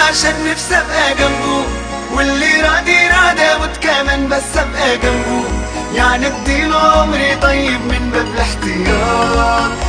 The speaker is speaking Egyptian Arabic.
عشان نفسي ابقى جنبه واللي راضي راضي اموت كمان بس ابقى جنبه يعني اديله عمري طيب من باب الاحتياط